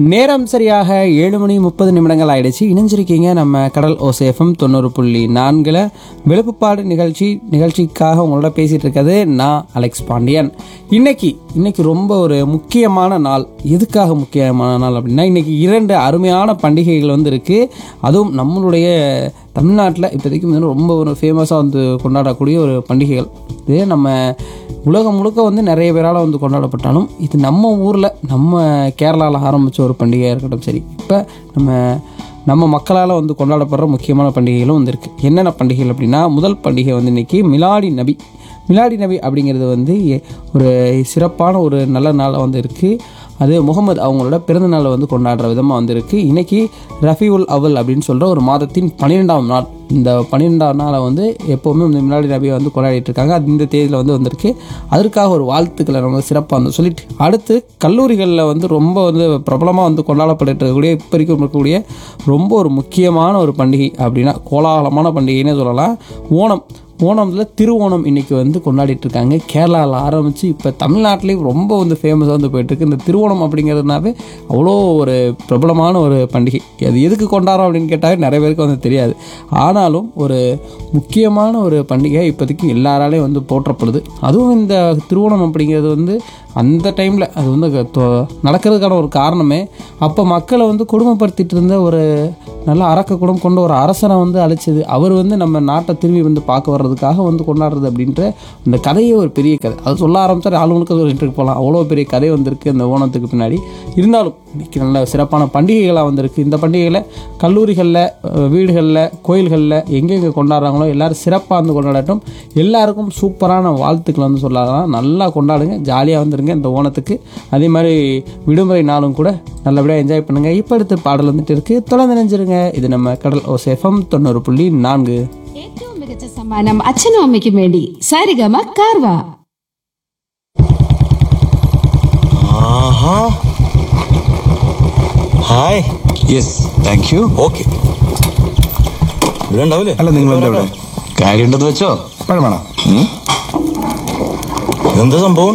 நேரம் சரியாக ஏழு மணி முப்பது நிமிடங்கள் ஆயிடுச்சு இணைஞ்சிருக்கீங்க நம்ம கடல் ஓசேஃபம் தொண்ணூறு புள்ளி நான்கில் விழுப்புப்பாடு நிகழ்ச்சி நிகழ்ச்சிக்காக உங்களோட பேசிட்டு இருக்கிறது நான் அலெக்ஸ் பாண்டியன் இன்னைக்கு இன்னைக்கு ரொம்ப ஒரு முக்கியமான நாள் எதுக்காக முக்கியமான நாள் அப்படின்னா இன்னைக்கு இரண்டு அருமையான பண்டிகைகள் வந்து இருக்கு அதுவும் நம்மளுடைய தமிழ்நாட்டில் இப்போதைக்கு வந்து ரொம்ப ஒரு ஃபேமஸாக வந்து கொண்டாடக்கூடிய ஒரு பண்டிகைகள் இது நம்ம உலகம் முழுக்க வந்து நிறைய பேரால் வந்து கொண்டாடப்பட்டாலும் இது நம்ம ஊரில் நம்ம கேரளாவில் ஆரம்பித்த ஒரு பண்டிகையாக இருக்கட்டும் சரி இப்போ நம்ம நம்ம மக்களால் வந்து கொண்டாடப்படுற முக்கியமான பண்டிகைகளும் வந்து இருக்குது என்னென்ன பண்டிகைகள் அப்படின்னா முதல் பண்டிகை வந்து இன்னைக்கு மிலாடி நபி மிலாடி நபி அப்படிங்கிறது வந்து எ- ஒரு சிறப்பான ஒரு நல்ல நாளாக வந்து இருக்குது அது முகமது அவங்களோட பிறந்த நாளை வந்து கொண்டாடுற விதமாக வந்திருக்கு இன்னைக்கு ரஃபியுல் அவல் அப்படின்னு சொல்கிற ஒரு மாதத்தின் பன்னிரெண்டாம் நாள் இந்த பன்னிரெண்டாம் நாளை வந்து எப்போவுமே இந்த மிலாடி நபியை வந்து கொண்டாடிட்டு இருக்காங்க அது இந்த தேதியில் வந்து வந்திருக்கு அதற்காக ஒரு வாழ்த்துக்களை நம்ம சிறப்பாக வந்து சொல்லிட்டு அடுத்து கல்லூரிகளில் வந்து ரொம்ப வந்து பிரபலமாக வந்து கொண்டாடப்பட்டு இருக்கக்கூடிய இப்போ வரைக்கும் இருக்கக்கூடிய ரொம்ப ஒரு முக்கியமான ஒரு பண்டிகை அப்படின்னா கோலாகலமான பண்டிகைன்னே சொல்லலாம் ஓணம் ஓணம்ல திருவோணம் இன்னைக்கு வந்து கொண்டாடிட்டு இருக்காங்க கேரளாவில் ஆரம்பித்து இப்போ தமிழ்நாட்டிலையும் ரொம்ப வந்து ஃபேமஸாக வந்து போயிட்டுருக்கு இந்த திருவோணம் அப்படிங்கிறதுனாவே அவ்வளோ ஒரு பிரபலமான ஒரு பண்டிகை அது எதுக்கு கொண்டாடுறோம் அப்படின்னு கேட்டாவே நிறைய பேருக்கு வந்து தெரியாது ஆனாலும் ஒரு முக்கியமான ஒரு பண்டிகை இப்போதைக்கு எல்லாராலையும் வந்து போற்றப்படுது அதுவும் இந்த திருவோணம் அப்படிங்கிறது வந்து அந்த டைமில் அது வந்து க- தொ- நடக்கிறதுக்கான ஒரு காரணமே அப்போ மக்களை வந்து கொடுமைப்படுத்திட்டு இருந்த ஒரு நல்ல அரக்க குணம் கொண்ட ஒரு அரசனை வந்து அழிச்சது அவர் வந்து நம்ம நாட்டை திரும்பி வந்து பார்க்க வர்றதுக்காக வந்து கொண்டாடுறது அப்படின்ற அந்த கதையே ஒரு பெரிய கதை அது சொல்ல ஆரம்பிச்சா ஆளுங்களுக்கு சொல்லிட்டு போகலாம் அவ்வளோ பெரிய கதை வந்திருக்கு இந்த ஓணத்துக்கு பின்னாடி இருந்தாலும் இன்னைக்கு நல்ல சிறப்பான பண்டிகைகளாக வந்திருக்கு இந்த பண்டிகைகளை கல்லூரிகளில் வீடுகளில் கோயில்களில் எங்கெங்கே கொண்டாடுறாங்களோ எல்லாரும் சிறப்பாக வந்து கொண்டாடட்டும் எல்லாருக்கும் சூப்பரான வாழ்த்துக்கள் வந்து சொல்லலாம் நல்லா கொண்டாடுங்க ஜாலியாக வந்துருங்க இந்த ஓணத்துக்கு அதே மாதிரி விடுமுறை நாளும் கூட நல்லபடியாக என்ஜாய் பண்ணுங்கள் இப்போ அடுத்து பாடல் வந்துட்டு இருக்கு தொடர்ந்து நினைஞ்சிருங்க இது நம்ம கடல் ஓசேஃபம் தொண்ணூறு புள்ளி நான்கு ഏറ്റവും മികച്ച സമ്മാനം അച്ഛനും അമ്മയ്ക്കും വേണ്ടി സാരിഗമ കാർവ ആഹാ hi yes thank you okay ഇവിടെ ഉണ്ടാവില്ലേ അല്ല നിങ്ങൾ എന്താ ഇവിടെ കാര്യമുണ്ടെന്ന് വെച്ചോ പഴം വേണം എന്താ സംഭവം